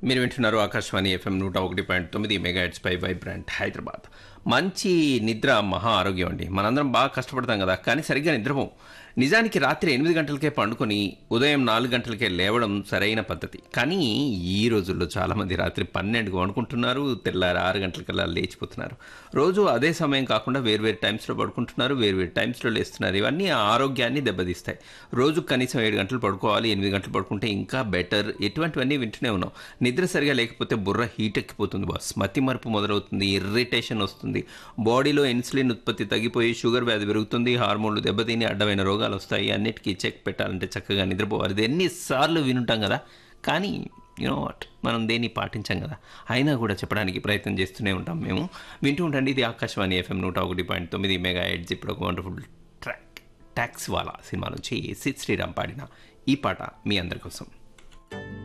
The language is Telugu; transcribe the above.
మీరు వింటున్నారు ఆకాశవాణి ఎఫ్ఎం నూట ఒకటి పాయింట్ తొమ్మిది మెగాహెట్స్ పై వైబ్రాంట్ హైదరాబాద్ మంచి నిద్ర మహా ఆరోగ్యం అండి మనందరం బాగా కష్టపడతాం కదా కానీ సరిగ్గా నిద్రపోం నిజానికి రాత్రి ఎనిమిది గంటలకే పండుకొని ఉదయం నాలుగు గంటలకే లేవడం సరైన పద్ధతి కానీ ఈ రోజుల్లో చాలామంది రాత్రి పన్నెండుకు వండుకుంటున్నారు తెల్లారి ఆరు గంటలకల్లా లేచిపోతున్నారు రోజు అదే సమయం కాకుండా వేర్వేరు టైమ్స్లో పడుకుంటున్నారు వేర్వేరు టైమ్స్లో లేస్తున్నారు ఇవన్నీ ఆరోగ్యాన్ని దెబ్బతీస్తాయి రోజు కనీసం ఏడు గంటలు పడుకోవాలి ఎనిమిది గంటలు పడుకుంటే ఇంకా బెటర్ ఇటువంటివన్నీ వింటూనే ఉన్నాం నిద్ర సరిగా లేకపోతే బుర్ర హీట్ ఎక్కిపోతుంది బాస్ మతి మరుపు మొదలవుతుంది ఇర్రిటేషన్ వస్తుంది బాడీలో ఇన్సులిన్ ఉత్పత్తి తగ్గిపోయి షుగర్ వ్యాధి పెరుగుతుంది హార్మోన్లు దెబ్బతిని అడ్డమైన రోగాలు వస్తాయి అన్నిటికీ చెక్ పెట్టాలంటే చక్కగా నిద్రపోవాలి ఇది ఎన్నిసార్లు వినుంటాం కదా కానీ యూనో వాట్ మనం దేన్ని పాటించాం కదా అయినా కూడా చెప్పడానికి ప్రయత్నం చేస్తూనే ఉంటాం మేము వింటూ ఉండండి ఇది ఆకాశవాణి ఎఫ్ఎం నూట ఒకటి పాయింట్ తొమ్మిది మెగా ఎడ్జ్ ఇప్పుడు ఒక వండర్ఫుల్ ట్రాక్ ట్యాక్స్ వాలా సినిమా నుంచి సిద్ శ్రీరామ్ పాడిన ఈ పాట మీ అందరి కోసం